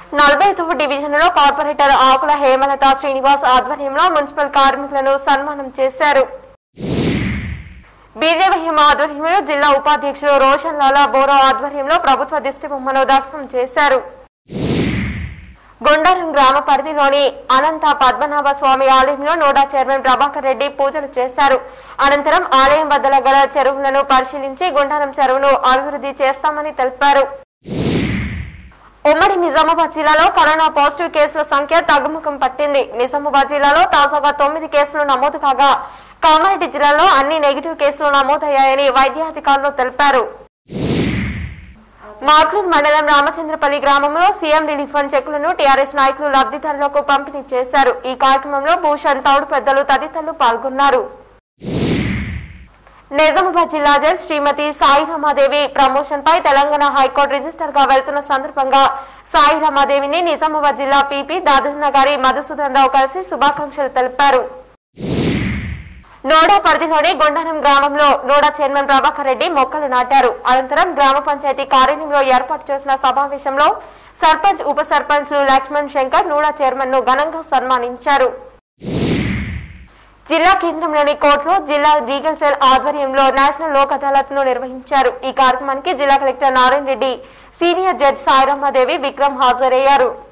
నలభై ఐదవ డివిజన్ లో కార్పొరేటర్ ఆకుల హేమలత శ్రీనివాస్ ఆధ్వర్యంలో మున్సిపల్ కార్మికులను సన్మానం చేశారు బీజేవైఎం ఆధ్వర్యంలో జిల్లా ఉపాధ్యక్షుడు రోషన్ లాలా బోరా ఆధ్వర్యంలో ప్రభుత్వ దిష్టి బొమ్మను దర్శనం చేశారు గుండారం గ్రామ పరిధిలోని అనంత పద్మనాభ స్వామి ఆలయంలో నోడా చైర్మన్ ప్రభాకర్ రెడ్డి పూజలు చేశారు అనంతరం ఆలయం వద్దల గల చెరువులను పరిశీలించి గుండారం చెరువును అభివృద్ధి చేస్తామని తెలిపారు ఉమ్మడి నిజామాబాద్ జిల్లాలో కరోనా పాజిటివ్ కేసుల సంఖ్య తగ్గుముఖం పట్టింది నిజామాబాద్ జిల్లాలో తాజాగా తొమ్మిది కేసులు నమోదు కాగా కామారెడ్డి జిల్లాలో అన్ని నెగిటివ్ కేసులు నమోదయ్యాయని వైద్యాధికారులు తెలిపారు మార్క్లూర్ మండలం రామచంద్రపల్లి గ్రామంలో సీఎం రిలీఫ్ ఫండ్ చెక్కులను టీఆర్ఎస్ నాయకులు లబ్ధిదారులకు పంపిణీ చేశారు ఈ కార్యక్రమంలో భూషణ్ తౌడు పెద్దలు తదితరులు పాల్గొన్నారు నిజామాబాద్ జిల్లా జడ్జ్ శ్రీమతి సాయి రమాదేవి ప్రమోషన్ పై తెలంగాణ హైకోర్టు రిజిస్టర్ గా వెళ్తున్న సందర్భంగా సాయి రమాదేవిని నిజామాబాద్ జిల్లా పీపీ దాదన్న గారి మధుసూదన్ రావు కలిసి శుభాకాంక్షలు తెలిపారు నోడా పరిధిలోని గొండారం గ్రామంలో నోడా చైర్మన్ ప్రభాకర్ రెడ్డి మొక్కలు నాటారు అనంతరం గ్రామ పంచాయతీ కార్యాలయంలో ఏర్పాటు చేసిన సమావేశంలో సర్పంచ్ ఉప సర్పంచ్లు లక్ష్మణ్ శంకర్ నోడా చైర్మన్ ను ఘనంగా సన్మానించారు జిల్లా కేంద్రంలోని కోర్టులో జిల్లా లీగల్ సెల్ ఆధ్వర్యంలో నేషనల్ లోక్ అదాలత్ ను నిర్వహించారు ఈ కార్యక్రమానికి జిల్లా collector Narayana Reddy senior judge Sairamadevi Vikram హాజరయ్యారు